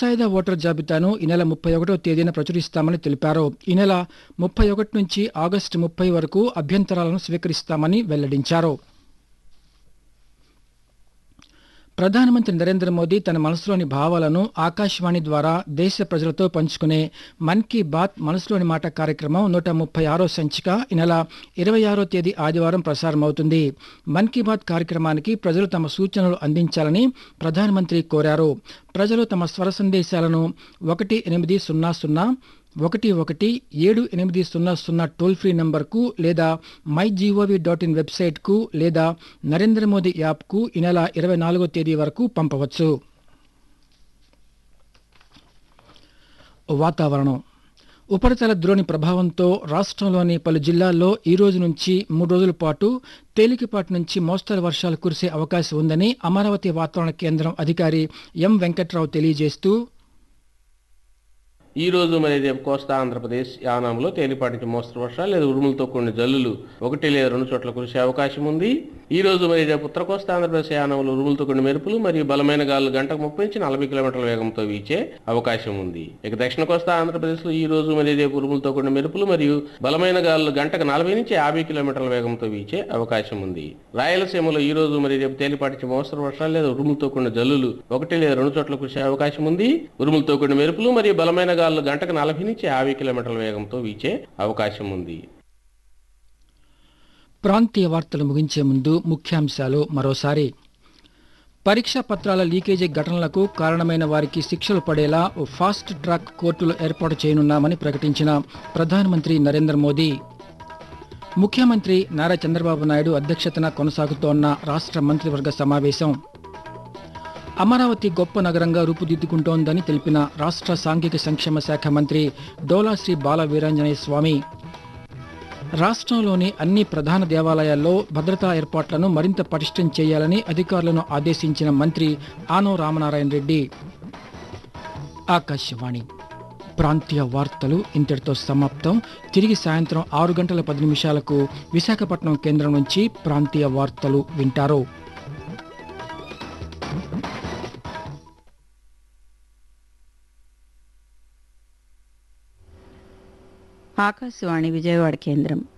ముసాయిదా ఓటర్ జాబితాను ఈ నెల ముప్పై ఒకటో తేదీన ప్రచురిస్తామని తెలిపారు ఈ నెల ముప్పై ఒకటి నుంచి ఆగస్టు ముప్పై వరకు అభ్యంతరాలను స్వీకరిస్తామని వెల్లడించారు ప్రధానమంత్రి నరేంద్ర మోదీ తన మనసులోని భావాలను ఆకాశవాణి ద్వారా దేశ ప్రజలతో పంచుకునే మన్ కీ బాత్ మనసులోని మాట కార్యక్రమం నూట ముప్పై ఆరో సంచిక ఈ నెల ఇరవై ఆరో తేదీ ఆదివారం ప్రసారమవుతుంది మన్ కీ బాత్ కార్యక్రమానికి ప్రజలు తమ సూచనలు అందించాలని ప్రధానమంత్రి కోరారు ప్రజలు తమ స్వర సందేశాలను ఒకటి ఎనిమిది సున్నా సున్నా ఒకటి ఒకటి ఏడు ఎనిమిది సున్నా సున్నా టోల్ ఫ్రీ నంబర్కు లేదా మై జీఓవి డాట్ ఇన్ వెబ్సైట్కు లేదా నరేంద్ర మోదీ యాప్కు ఈ నెల ఇరవై నాలుగో తేదీ వరకు పంపవచ్చు వాతావరణం ఉపరితల ద్రోణి ప్రభావంతో రాష్ట్రంలోని పలు జిల్లాల్లో ఈ రోజు నుంచి మూడు రోజుల పాటు తేలికపాటి నుంచి మోస్తరు వర్షాలు కురిసే అవకాశం ఉందని అమరావతి వాతావరణ కేంద్రం అధికారి ఎం వెంకట్రావు తెలియజేస్తూ ఈ రోజు మరి రేపు కోస్తా ఆంధ్రప్రదేశ్ యానాంలో తేలిపాటి నుంచి మోస్తరు వర్షాలు లేదా ఉరుములతో కూడిన జల్లులు ఒకటి లేదా రెండు చోట్ల కురిసే అవకాశం ఉంది ఈ రోజు మరి రేపు ఉత్తర కోస్తా ఆంధ్రప్రదేశ్ యానంలో ఉరుములతో కూడిన మెరుపులు మరియు బలమైన గాలు గంటకు ముప్పై నుంచి నలభై కిలోమీటర్ల వేగంతో వీచే అవకాశం ఉంది ఇక దక్షిణ కోస్తా ఆంధ్రప్రదేశ్ లో ఈ రోజు మరి రేపు ఉరుములతో కూడిన మెరుపులు మరియు బలమైన గాలు గంటకు నలభై నుంచి యాభై కిలోమీటర్ల వేగంతో వీచే అవకాశం ఉంది రాయలసీమలో ఈ రోజు మరి రేపు తేలిపాటి నుంచి మోస్తరు వర్షాలు లేదా ఉరుములతో కూడిన జల్లులు ఒకటి లేదా రెండు చోట్ల కురిసే అవకాశం ఉంది ఉరుములతో కూడిన మెరుపులు మరియు బలమైన గాలు గంటకు నలభై నుంచి యాభై కిలోమీటర్ల వేగంతో వీచే అవకాశం ఉంది ప్రాంతీయ వార్తలు ముగించే ముందు ముఖ్యాంశాలు మరోసారి పరీక్షా పత్రాల లీకేజీ ఘటనలకు కారణమైన వారికి శిక్షలు పడేలా ఓ ఫాస్ట్ ట్రాక్ కోర్టులు ఏర్పాటు చేయనున్నామని ప్రకటించిన ప్రధానమంత్రి నరేంద్ర మోదీ ముఖ్యమంత్రి నారా చంద్రబాబు నాయుడు అధ్యక్షతన కొనసాగుతోన్న రాష్ట్ర మంత్రివర్గ సమావేశం అమరావతి గొప్ప నగరంగా రూపుదిద్దుకుంటోందని తెలిపిన రాష్ట్ర సాంఘిక సంక్షేమ శాఖ మంత్రి డోలా శ్రీ బాల వీరాంజనేయ స్వామి రాష్ట్రంలోని అన్ని ప్రధాన దేవాలయాల్లో భద్రతా ఏర్పాట్లను మరింత పటిష్టం చేయాలని అధికారులను ఆదేశించిన మంత్రి ఆనో రామనారాయణ రెడ్డి ఆకాశవాణి ప్రాంతీయ వార్తలు ఇంతటితో సమాప్తం తిరిగి సాయంత్రం ఆరు గంటల పది నిమిషాలకు విశాఖపట్నం కేంద్రం నుంచి ప్రాంతీయ వార్తలు వింటారు ఆకాశవాణి విజయవాడ కేంద్రం